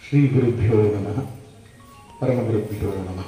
ಶ್ರೀ ಗುರುಭ್ಯೋ ನಮಃ ಪರಮಗುರುಭ್ಯೋ ನಮಃ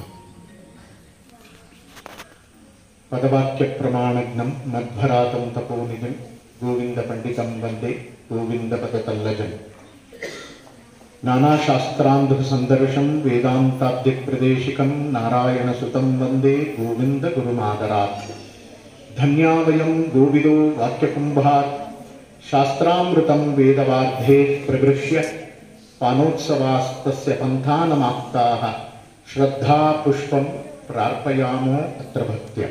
ಪದವಾಕ್ಯ ಪ್ರಮಾಣಜ್ಞಂ ಮಧ್ವರಾತಂ ತಪೋನಿಜಂ ಗೋವಿಂದ ಪಂಡಿತಂ ವಂದೇ ಗೋವಿಂದ ಪದತಲ್ಲಜಂ ನಾನಾಶಾಸ್ತ್ರಾಂಧು ಸಂದರ್ಶಂ ವೇದಾಂತಾಬ್ಜ ಪ್ರದೇಶಿಕಂ ನಾರಾಯಣ ಸುತಂ ವಂದೇ ಗೋವಿಂದ ಗುರುಮಾದರಾತ್ ಧನ್ಯಾ ವಯಂ ಗೋವಿದೋ ವಾಕ್ಯಕುಂಭಾತ್ ಶಾಸ್ತ್ರಾಮೃತಂ ವೇದವಾರ್ಧೇ ಪ್ರಗೃಹ್ಯ ಪಾನೋತ್ಸವಾಸ್ತಸ್ಯ ಪಂಥಾನಮಾಪ್ತಾಃ ಶ್ರದ್ಧಾ ಪುಷ್ಪಂ ಪ್ರಾರ್ಪಯಾಮೋ ಅತ್ರ ಭಕ್ತ್ಯ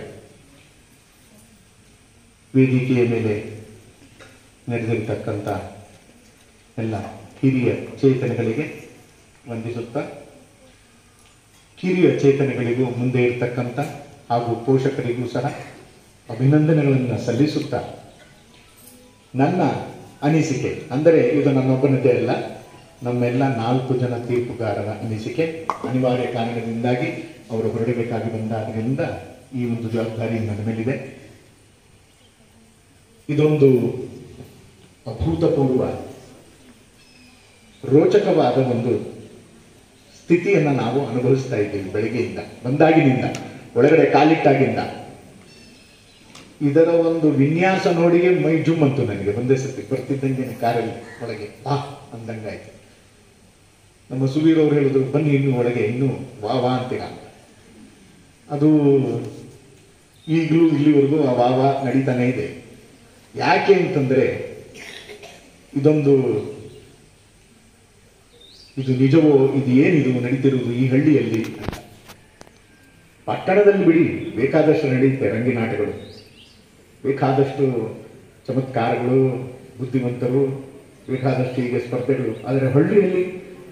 ವೇದಿಕೆಯ ಮೇಲೆ ನಡೆದಿರ್ತಕ್ಕಂಥ ಎಲ್ಲ ಹಿರಿಯ ಚೇತನಗಳಿಗೆ ವಂದಿಸುತ್ತಾ ಕಿರಿಯ ಚೇತನಗಳಿಗೂ ಮುಂದೆ ಇರತಕ್ಕಂಥ ಹಾಗೂ ಪೋಷಕರಿಗೂ ಸಹ ಅಭಿನಂದನೆಗಳನ್ನು ಸಲ್ಲಿಸುತ್ತಾ ನನ್ನ ಅನಿಸಿಕೆ ಅಂದರೆ ಇದು ನನ್ನೊಬ್ಬನದೇ ಅಲ್ಲ ನಮ್ಮೆಲ್ಲ ನಾಲ್ಕು ಜನ ತೀರ್ಪುಗಾರರ ಅನಿಸಿಕೆ ಅನಿವಾರ್ಯ ಕಾರಣದಿಂದಾಗಿ ಅವರು ಹೊರಡಬೇಕಾಗಿ ಬಂದಾದ್ರಿಂದ ಈ ಒಂದು ಜವಾಬ್ದಾರಿ ನನ್ನ ಮೇಲಿದೆ ಇದೊಂದು ಅಭೂತಪೂರ್ವ ರೋಚಕವಾದ ಒಂದು ಸ್ಥಿತಿಯನ್ನು ನಾವು ಅನುಭವಿಸ್ತಾ ಇದ್ದೀವಿ ಬೆಳಗ್ಗೆಯಿಂದ ಬಂದಾಗಿನಿಂದ ಒಳಗಡೆ ಕಾಲಿಟ್ಟಾಗಿಂದ ಇದರ ಒಂದು ವಿನ್ಯಾಸ ನೋಡಿಗೆ ಮೈ ಜುಮ್ ಅಂತು ನನಗೆ ಒಂದೇ ಸತಿ ಬರ್ತಿದ್ದಂಗೆ ಕಾರಲ್ಲಿ ಒಳಗೆ ಬಾ ಅಂದಂಗಾಯ್ತು ನಮ್ಮ ಸುವೀರ್ ಅವರು ಹೇಳಿದ್ರು ಬನ್ನಿ ಇನ್ನು ಒಳಗೆ ಇನ್ನೂ ವಾ ವಾ ಅಂತೀರ ಅಂತ ಅದು ಈಗಲೂ ಇಲ್ಲಿವರೆಗೂ ಆ ವಾ ವಾ ನಡೀತಾನೆ ಇದೆ ಯಾಕೆ ಅಂತಂದ್ರೆ ಇದೊಂದು ಇದು ನಿಜವೋ ಇದು ಏನಿದು ನಡೀತಿರುವುದು ಈ ಹಳ್ಳಿಯಲ್ಲಿ ಅಂತ ಪಟ್ಟಣದಲ್ಲಿ ಬಿಡಿ ಬೇಕಾದಷ್ಟು ನಡೆಯುತ್ತೆ ರಂಗಿನಾಟಗಳು ಬೇಕಾದಷ್ಟು ಚಮತ್ಕಾರಗಳು ಬುದ್ಧಿವಂತರು ಬೇಕಾದಷ್ಟು ಹೀಗೆ ಸ್ಪರ್ಧೆಗಳು ಆದರೆ ಹಳ್ಳಿಯಲ್ಲಿ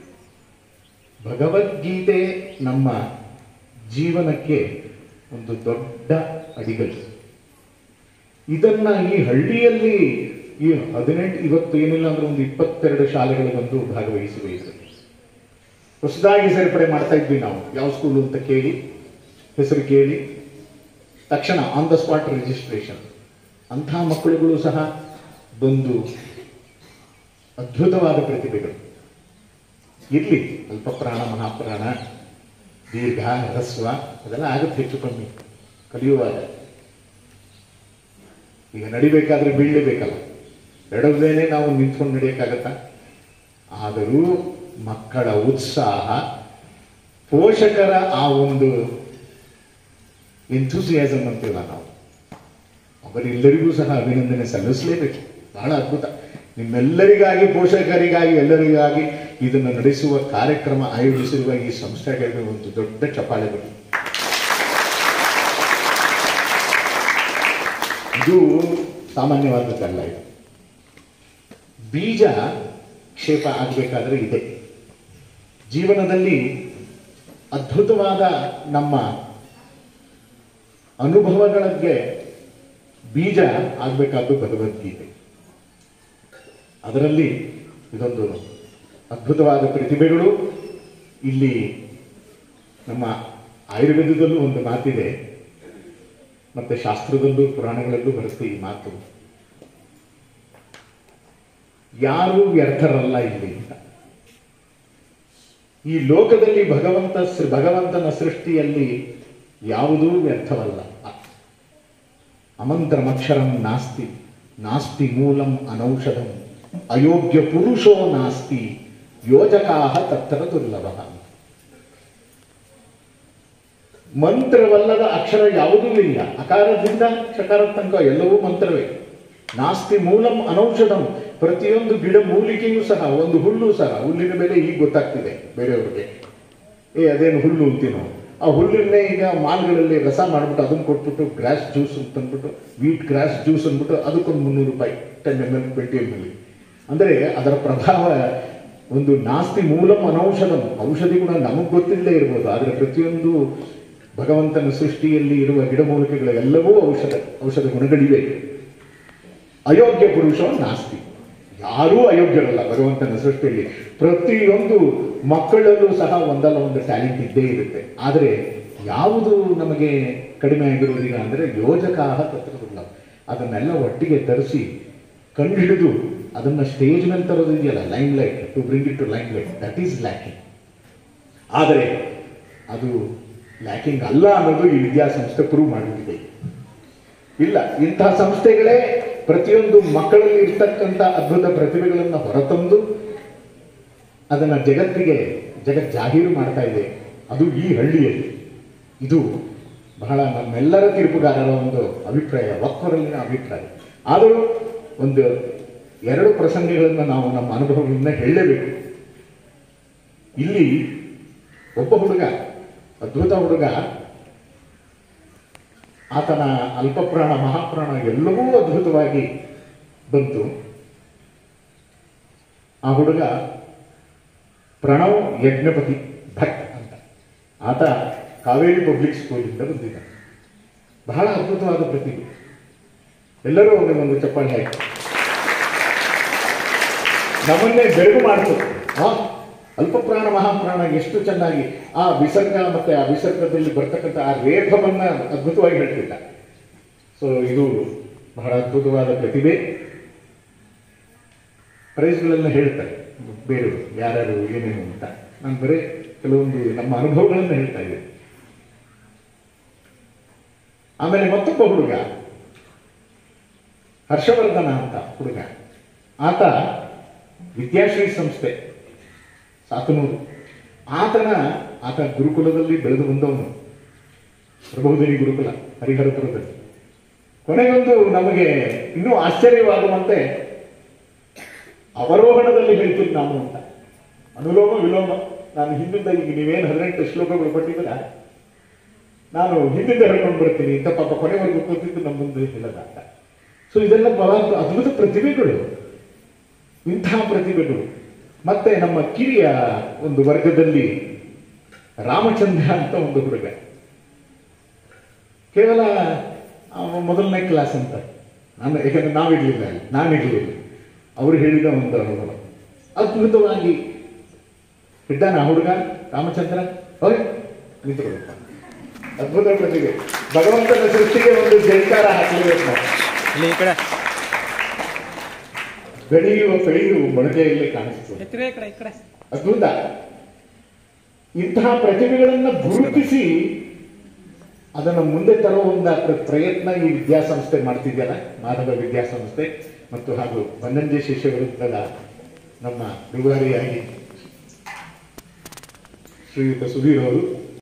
ಭಗವದ್ಗೀತೆ ನಮ್ಮ ಜೀವನಕ್ಕೆ ಒಂದು ದೊಡ್ಡ ಅಡಿಗಲ್ಲು ಇದನ್ನ ಈ ಹಳ್ಳಿಯಲ್ಲಿ ಈ ಹದಿನೆಂಟು ಇವತ್ತು ಏನಿಲ್ಲ ಅಂದ್ರೆ ಒಂದು ಇಪ್ಪತ್ತೆರಡು ಶಾಲೆಗಳು ಬಂದು ಭಾಗವಹಿಸಬೇಕು ಹೊಸದಾಗಿ ಸೇರ್ಪಡೆ ಮಾಡ್ತಾ ಇದ್ವಿ ನಾವು ಯಾವ ಸ್ಕೂಲು ಅಂತ ಕೇಳಿ ಹೆಸರು ಕೇಳಿ ತಕ್ಷಣ ಆನ್ ದ ಸ್ಪಾಟ್ ರಿಜಿಸ್ಟ್ರೇಷನ್ ಅಂಥ ಮಕ್ಕಳುಗಳು ಸಹ ಬಂದು ಅದ್ಭುತವಾದ ಪ್ರತಿಭೆಗಳು ಇರ್ಲಿ ಅಲ್ಪ ಪ್ರಾಣ ಮಹಾಪ್ರಾಣ ದೀರ್ಘ ಹ್ರಸ್ವ ಅದೆಲ್ಲ ಆಗುತ್ತೆ ಹೆಚ್ಚು ಕಮ್ಮಿ ಕಲಿಯುವಾಗ ಈಗ ನಡಿಬೇಕಾದ್ರೆ ಬೀಳಲೇಬೇಕಲ್ಲ ಎಡದೇನೆ ನಾವು ನಿಂತ್ಕೊಂಡು ನಡೆಯೋಕ್ಕಾಗತ್ತಾ ಆದರೂ ಮಕ್ಕಳ ಉತ್ಸಾಹ ಪೋಷಕರ ಆ ಒಂದು ಎಂಥೂಸಿಯಾಸಮ್ ಅಂತೀವಲ್ಲ ನಾವು ಅವರೆಲ್ಲರಿಗೂ ಸಹ ಅಭಿನಂದನೆ ಸಲ್ಲಿಸಲೇಬೇಕು ಬಹಳ ಅದ್ಭುತ ನಿಮ್ಮೆಲ್ಲರಿಗಾಗಿ ಪೋಷಕರಿಗಾಗಿ ಎಲ್ಲರಿಗಾಗಿ ಇದನ್ನು ನಡೆಸುವ ಕಾರ್ಯಕ್ರಮ ಆಯೋಜಿಸಿರುವ ಈ ಸಂಸ್ಥೆಗಳಿಗೆ ಒಂದು ದೊಡ್ಡ ಚಪಾಳೆಗಳು ಇದು ಸಾಮಾನ್ಯವಾದದ್ದಲ್ಲ ಇದು ಬೀಜ ಕ್ಷೇಪ ಆಗಬೇಕಾದ್ರೆ ಇದೆ ಜೀವನದಲ್ಲಿ ಅದ್ಭುತವಾದ ನಮ್ಮ ಅನುಭವಗಳಿಗೆ ಬೀಜ ಆಗಬೇಕಾದ್ದು ಭಗವದ್ಗೀತೆ ಅದರಲ್ಲಿ ಇದೊಂದು ಅದ್ಭುತವಾದ ಪ್ರತಿಭೆಗಳು ಇಲ್ಲಿ ನಮ್ಮ ಆಯುರ್ವೇದದಲ್ಲೂ ಒಂದು ಮಾತಿದೆ ಮತ್ತೆ ಶಾಸ್ತ್ರದಲ್ಲೂ ಪುರಾಣಗಳಲ್ಲೂ ಬರುತ್ತೆ ಈ ಮಾತು ಯಾರೂ ವ್ಯರ್ಥರಲ್ಲ ಇಲ್ಲಿ ಅಂತ ಈ ಲೋಕದಲ್ಲಿ ಭಗವಂತ ಸೃ- ಭಗವಂತನ ಸೃಷ್ಟಿಯಲ್ಲಿ ಯಾವುದೂ ವ್ಯರ್ಥವಲ್ಲ ಅಮಂತ್ರಮಕ್ಷರಂ ನಾಸ್ತಿ ನಾಸ್ತಿ ಮೂಲಂ ಅನೌಷಧಂ ಅಯೋಗ್ಯ ಪುರುಷೋ ನಾಸ್ತಿ ಯೋಜಕಾಹ ತತ್ರ ದುರ್ಲಭ ಮಂತ್ರವಲ್ಲದ ಅಕ್ಷರ ಯಾವುದೂ ಇಲ್ಲ ಅಕಾರದಿಂದ ಷಕಾರ ತನಕ ಎಲ್ಲವೂ ಮಂತ್ರವೇ ನಾಸ್ತಿ ಮೂಲಂ ಅನೌಷಧಂ ಪ್ರತಿಯೊಂದು ಗಿಡ ಮೂಲಿಕೆಯೂ ಸಹ ಒಂದು ಹುಲ್ಲು ಸಹ ಹುಲ್ಲಿನ ಬೆಲೆ ಈಗ ಗೊತ್ತಾಗ್ತಿದೆ ಬೇರೆಯವ್ರಿಗೆ ಏ ಅದೇನು ಹುಲ್ಲು ಅಂತೀನೋ ಆ ಹುಲ್ಲನ್ನೇ ಈಗ ಮಾಲ್ಗಳಲ್ಲಿ ರಸ ಮಾಡ್ಬಿಟ್ಟು ಅದನ್ನ ಕೊಟ್ಬಿಟ್ಟು ಗ್ರಾಸ್ ಜ್ಯೂಸ್ ಅಂತ ಅಂದ್ಬಿಟ್ಟು ವೀಟ್ ಗ್ರಾಸ್ ಜ್ಯೂಸ್ ಅಂದ್ಬಿಟ್ಟು ಅದಕ್ಕೊಂದು ಮುನ್ನೂರು ರೂಪಾಯಿ ten M L twenty M L ಅಂದರೆ ಅದರ ಪ್ರಭಾವ ಒಂದು ನಾಸ್ತಿ ಮೂಲಂ ಅನೌಷಧಂ ಔಷಧಿ ಗುಣ ನಮಗೆ ಗೊತ್ತಿಲ್ಲದೆ ಇರ್ಬೋದು ಆದರೆ ಪ್ರತಿಯೊಂದು ಭಗವಂತನ ಸೃಷ್ಟಿಯಲ್ಲಿ ಇರುವ ಗಿಡಮೂಲಿಕೆಗಳು ಎಲ್ಲವೂ ಔಷಧ ಔಷಧ ಗುಣಗಳಿವೆ ಅಯೋಗ್ಯ ಪುರುಷ ನಾಸ್ತಿ ಯಾರೂ ಅಯೋಗ್ಯರಲ್ಲ ಭಗವಂತನ ಸೃಷ್ಟಿಯಲ್ಲಿ ಪ್ರತಿಯೊಂದು ಮಕ್ಕಳಲ್ಲೂ ಸಹ ಒಂದಲ್ಲ ಒಂದು ಟ್ಯಾಲೆಂಟ್ ಇದ್ದೇ ಇರುತ್ತೆ ಆದರೆ ಯಾವುದು ನಮಗೆ ಕಡಿಮೆ ಆಗಿರುವುದಿಲ್ಲ ಅಂದರೆ ಯೋಜಕಾಹ ತತ್ರ ದುರ್ಲಭ ಅದನ್ನೆಲ್ಲ ಒಟ್ಟಿಗೆ ತರಿಸಿ ಕಂಡುಹಿಡಿದು ಅದನ್ನ ಸ್ಟೇಜ್ ಮೇಲೆ ತರೋದು ಇದೆಯಲ್ಲ limelight to bring it to limelight that is lacking ಆದರೆ ಅದು ಲ್ಯಾಕಿಂಗ್ ಅಲ್ಲ ಅನ್ನೋದು ಈ ವಿದ್ಯಾಸಂಸ್ಥೆ ಪ್ರೂವ್ ಮಾಡಿಬಿಟ್ಟಿದೆ ಇಲ್ಲ ಇಂತಹ ಸಂಸ್ಥೆಗಳೇ ಪ್ರತಿಯೊಂದು ಮಕ್ಕಳಲ್ಲಿ ಇರ್ತಕ್ಕಂಥ ಅದ್ಭುತ ಪ್ರತಿಭೆಗಳನ್ನು ಹೊರತಂದು ಅದನ್ನ ಜಗತ್ತಿಗೆ ಜಗತ್ ಜಾಹೀರು ಮಾಡ್ತಾ ಇದೆ ಅದು ಈ ಹಳ್ಳಿಯಲ್ಲಿ ಇದು ಬಹಳ ನಮ್ಮೆಲ್ಲರ ತೀರ್ಪುಗಾರರ ಒಂದು ಅಭಿಪ್ರಾಯ ವಕ್ರರಲ್ಲಿನ ಅಭಿಪ್ರಾಯ ಆದರೂ ಒಂದು ಎರಡು ಪ್ರಸಂಗಗಳನ್ನು ನಾವು ನಮ್ಮ ಅನುಭವಗಳಿಂದ ಹೇಳಲೇಬೇಕು ಇಲ್ಲಿ ಒಬ್ಬ ಹುಡುಗ ಅದ್ಭುತ ಹುಡುಗ ಆತನ ಅಲ್ಪಪ್ರಾಣ ಮಹಾಪ್ರಾಣ ಎಲ್ಲವೂ ಅದ್ಭುತವಾಗಿ ಬಂತು ಆ ಹುಡುಗ ಪ್ರಣವ್ ಯಜ್ಞಪತಿ ಭಟ್ ಅಂತ ಆತ ಕಾವೇರಿ ಪಬ್ಲಿಕ್ ಸ್ಕೂಲಿಂದ ಬಂದಿದ್ದ ಬಹಳ ಅದ್ಭುತವಾದ ಪ್ರತಿಭೆ ಎಲ್ಲರೂ ಅವನಿಗೆ ಒಂದು ಚಪ್ಪಾಳೆ ಹಾಕಿ ನಮ್ಮನ್ನೇ ಬೆಳಗು ಮಾಡ್ತು ಆ ಅಲ್ಪಪ್ರಾಣ ಮಹಾಪ್ರಾಣ ಎಷ್ಟು ಚೆನ್ನಾಗಿ ಆ ವಿಸರ್ಗ ಮತ್ತೆ ಆ ವಿಸರ್ಗದಲ್ಲಿ ಬರ್ತಕ್ಕಂಥ ಆ ರೇಖವನ್ನ ಅದ್ಭುತವಾಗಿ ಹೇಳ್ತಿದ್ದ ಸೊ ಇದು ಬಹಳ ಅದ್ಭುತವಾದ ಪ್ರತಿಭೆ ಪ್ರೈಸ್ಗಳೆಲ್ಲ ಹೇಳ್ತಾರೆ ಬೇರೆಯವರು ಯಾರ್ಯಾರು ಏನೇನು ಅಂತ ನಾನು ಬರೀ ಕೆಲವೊಂದು ನಮ್ಮ ಅನುಭವಗಳನ್ನು ಹೇಳ್ತಾ ಇದ್ದೆ ಆಮೇಲೆ ಮತ್ತೊಬ್ಬ ಹುಡುಗ ಹರ್ಷವರ್ಧನ ಅಂತ ಹುಡುಗ ಆತ ವಿದ್ಯಾಶ್ರೀ ಸಂಸ್ಥೆ ಸಾತನೂರು ಆತನ ಆತ ಗುರುಕುಲದಲ್ಲಿ ಬೆಳೆದು ಬಂದವನು ಪ್ರಬೋಧಿನಿ ಗುರುಕುಲ ಹರಿಹರಪುರದಲ್ಲಿ ಕೊನೆಗೊಂದು ನಮಗೆ ಇನ್ನೂ ಆಶ್ಚರ್ಯವಾಗುವಂತೆ ಅವರೋಹಣದಲ್ಲಿ ಹೇಳ್ತೀನಿ ನಾನು ಅಂತ ಅನುಲೋಮ ವಿಲೋಮ ನಾನು ಹಿಂದಿಂದ ಈಗ ನೀವೇನು ಹದಿನೆಂಟು ಶ್ಲೋಕಗಳು ಕೊಟ್ಟಿದ್ದೀರ ನಾನು ಹಿಂದಿಂದ ಹೇಳ್ಕೊಂಡು ಬರ್ತೀನಿ ಅಂತ ಪಾಪ ಕೊನೆವರೆಗೂ ಕೂತಿದ್ದು ನಮ್ಮ ಮುಂದೆ ಹೇಳದ ಅಂತ ಸೊ ಇದೆಲ್ಲ ಬಹಳ ಅದ್ಭುತ ಪ್ರತಿಭೆಗಳು ಇಂತಹ ಪ್ರತಿಭೆಗಳು ಮತ್ತೆ ನಮ್ಮ ಕಿರಿಯ ಒಂದು ವರ್ಗದಲ್ಲಿ ರಾಮಚಂದ್ರ ಅಂತ ಒಂದು ಹುಡುಗ ಕೇವಲ ಅವ ಮೊದಲನೇ ಕ್ಲಾಸ್ ಅಂತ ನಾನು ಯಾಕಂದ್ರೆ ನಾವಿರ್ಲಿಲ್ಲ ಅಲ್ಲಿ ನಾನಿರ್ಲಿಲ್ಲ ಅವರು ಹೇಳಿದ ಒಂದು ಅನುಭವ ಅದ್ಭುತವಾಗಿ ಇದ್ದಾನ ಆ ಹುಡುಗ ರಾಮಚಂದ್ರ ಹೋಯ್ ನಿಂತ್ಕೊಳ್ಳಪ್ಪ ಅದ್ಭುತ ಪ್ರತಿಭೆ ಭಗವಂತನ ಸೃಷ್ಟಿಗೆ ಒಂದು ಜೈಕಾರ ಹಾಕಲೇಬೇಕು ನಾವು ಇಲ್ಲಿ ಈ ಕಡೆ ಬೆಳೆಯುವ ಬೆಳೆಯು ಮೊಳಕೆಯಲ್ಲಿ ಕಾಣಿಸ್ತದೆ ಎತ್ತಿರ ಈ ಕಡೆ ಈ ಕಡೆ ಅದ್ಭುತ ಇಂತಹ ಪ್ರತಿಭೆಗಳನ್ನ ಗುರುತಿಸಿ ಅದನ್ನು ಮುಂದೆ ತರುವ ಒಂದು ಪ್ರ- ಪ್ರಯತ್ನ ಈ ವಿದ್ಯಾಸಂಸ್ಥೆ ಮಾಡ್ತಿದೆಯಲ್ಲ ಮಾನವ ವಿದ್ಯಾಸಂಸ್ಥೆ ಮತ್ತು ಹಾಗೂ ಬನ್ನಂಜೆ ಶಿಷ್ಯ ವಿರುದ್ಧದ ನಮ್ಮ ರೂವಾರಿಯಾಗಿ ಶ್ರೀಯುತ ಸುಧೀರ್ ಅವರು